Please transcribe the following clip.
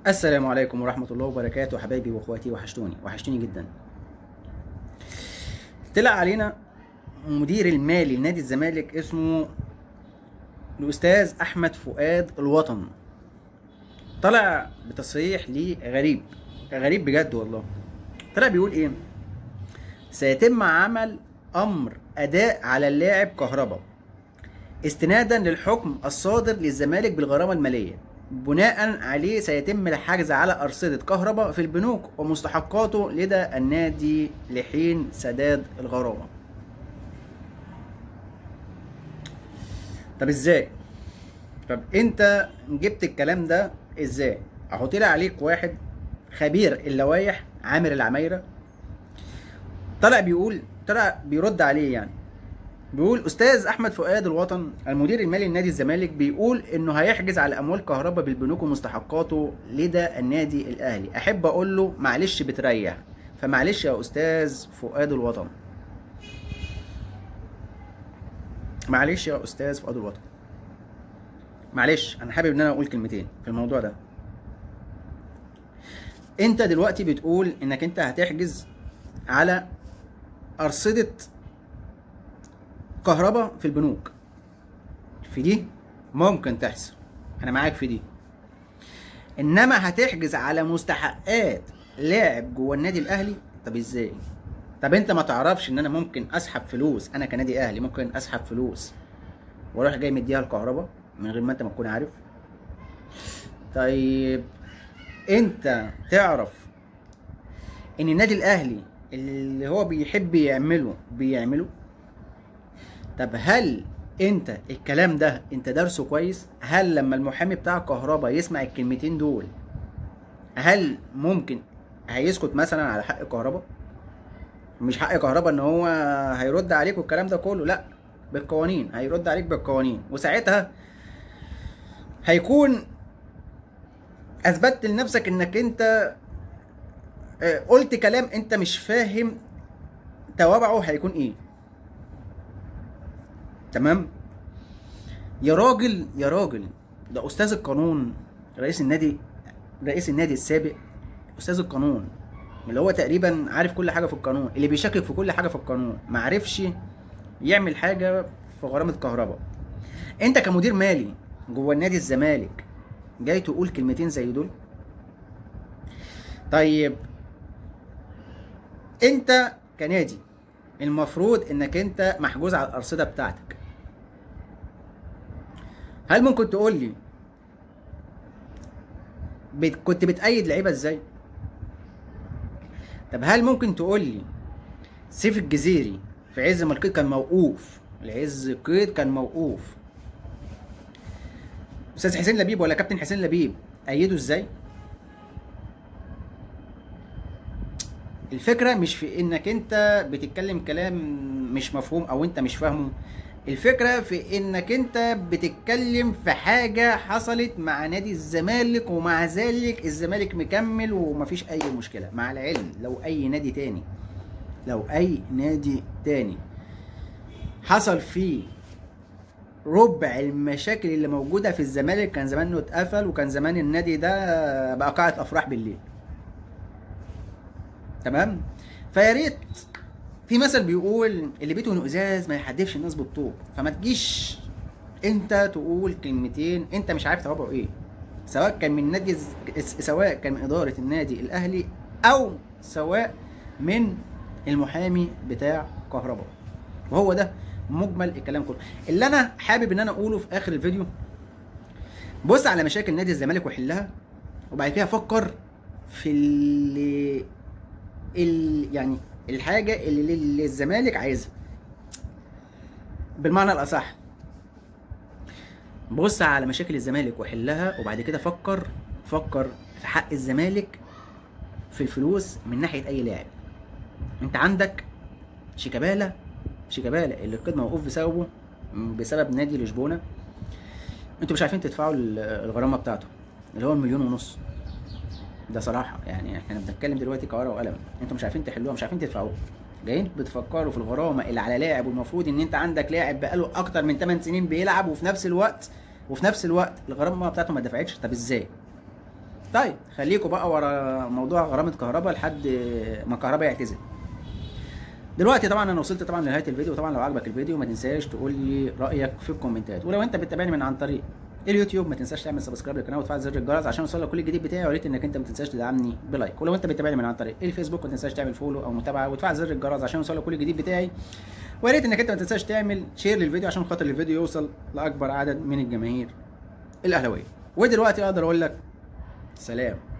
السلام عليكم ورحمة الله وبركاته حبايبي واخواتي وحشتوني وحشتوني جدا طلع علينا مدير المالي لنادي الزمالك اسمه الأستاذ أحمد فؤاد الوطن طلع بتصريح ليه غريب غريب بجد والله طلع بيقول ايه سيتم عمل أمر أداء على اللاعب كهربا استنادا للحكم الصادر للزمالك بالغرامة المالية بناء عليه سيتم الحجز على أرصدة كهرباء في البنوك ومستحقاته لدى النادي لحين سداد الغرامة طب ازاي طب انت جبت الكلام ده ازاي اهو طلع عليك واحد خبير اللوايح عامر العمايرة طلع بيقول طلع بيرد عليه يعني بيقول استاذ احمد فؤاد الوطن المدير المالي لنادي الزمالك بيقول انه هيحجز على اموال كهرباء بالبنوك ومستحقاته لدى النادي الاهلي احب اقول له معلش بتريح فمعلش يا استاذ فؤاد الوطن معلش يا استاذ فؤاد الوطن معلش انا حابب ان انا اقول كلمتين في الموضوع ده انت دلوقتي بتقول انك انت هتحجز على ارصده كهرباء في البنوك في دي ممكن تحصل انا معاك في دي انما هتحجز على مستحقات لاعب جوه النادي الاهلي طب ازاي طب انت ما تعرفش ان انا ممكن اسحب فلوس انا كنادي اهلي ممكن اسحب فلوس واروح جاي مديها الكهرباء من غير ما انت ما تكون عارف طيب انت تعرف ان النادي الاهلي اللي هو بيحب يعمله بيعمله طب هل انت الكلام ده انت دارسه كويس هل لما المحامي بتاع الكهرباء يسمع الكلمتين دول هل ممكن هيسكت مثلا على حق الكهرباء مش حق كهرباء ان هو هيرد عليك والكلام ده كله لا بالقوانين هيرد عليك بالقوانين وساعتها هيكون اثبتت لنفسك انك انت قلت كلام انت مش فاهم توابعه هيكون ايه تمام يا راجل يا راجل ده استاذ القانون رئيس النادي رئيس النادي السابق استاذ القانون اللي هو تقريبا عارف كل حاجه في القانون اللي بيشكك في كل حاجه في القانون ما عرفش يعمل حاجه في غرامه كهرباء انت كمدير مالي جوه النادي الزمالك جاي تقول كلمتين زي دول طيب انت كنادي المفروض انك انت محجوز على الارصده بتاعتك هل ممكن تقول لي بت... كنت بتأيد لعيبه ازاي طب هل ممكن تقول لي سيف الجزيري في عز ما القيد كان موقوف العز القيد كان موقوف استاذ حسين لبيب ولا كابتن حسين لبيب ايده ازاي الفكره مش في انك انت بتتكلم كلام مش مفهوم او انت مش فاهمه الفكره في انك انت بتتكلم في حاجه حصلت مع نادي الزمالك ومع ذلك الزمالك مكمل ومفيش اي مشكله مع العلم لو اي نادي تاني لو اي نادي تاني حصل فيه ربع المشاكل اللي موجوده في الزمالك كان زمانه اتقفل وكان زمان النادي ده بقى قاعه افراح بالليل تمام فيا ريت في مثل بيقول اللي بيته ازاز ما يحدفش الناس بالطوب فما تجيش انت تقول كلمتين انت مش عارف توابعه ايه سواء كان من نادي سواء كان من اداره النادي الاهلي او سواء من المحامي بتاع كهرباء وهو ده مجمل الكلام كله اللي انا حابب ان انا اقوله في اخر الفيديو بص على مشاكل نادي الزمالك وحلها وبعد كده فكر في اللي ال يعني الحاجه اللي, اللي الزمالك عايزها بالمعنى الاصح بص على مشاكل الزمالك وحلها وبعد كده فكر فكر في حق الزمالك في الفلوس من ناحيه اي لاعب انت عندك شيكابالا شيكابالا اللي القيد موقوف بسببه بسبب نادي لشبونه انتوا مش عارفين تدفعوا الغرامه بتاعته اللي هو المليون ونص ده صراحه يعني احنا بنتكلم دلوقتي كورقه وقلم انتوا مش عارفين تحلوها مش عارفين تدفعوها جايين بتفكروا في الغرامه اللي على لاعب والمفروض ان انت عندك لاعب بقاله اكتر من 8 سنين بيلعب وفي نفس الوقت وفي نفس الوقت الغرامه بتاعته ما دفعتش طب ازاي طيب خليكم بقى ورا موضوع غرامه كهرباء لحد ما كهرباء يعتزل دلوقتي طبعا انا وصلت طبعا لنهايه الفيديو طبعا لو عجبك الفيديو ما تنساش تقول لي رايك في الكومنتات ولو انت بتتابعني من عن طريق اليوتيوب ما تنساش تعمل سبسكرايب للقناه وتفعل زر الجرس عشان يوصلك كل الجديد بتاعي ويا ريت انك انت ما تنساش تدعمني بلايك ولو انت بتتابعني من عن طريق الفيسبوك ما تنساش تعمل فولو او متابعه وتفعل زر الجرس عشان يوصلك كل الجديد بتاعي ويا ريت انك انت ما تنساش تعمل شير للفيديو عشان خاطر الفيديو يوصل لاكبر عدد من الجماهير الاهلاويه ودلوقتي اقدر اقول لك سلام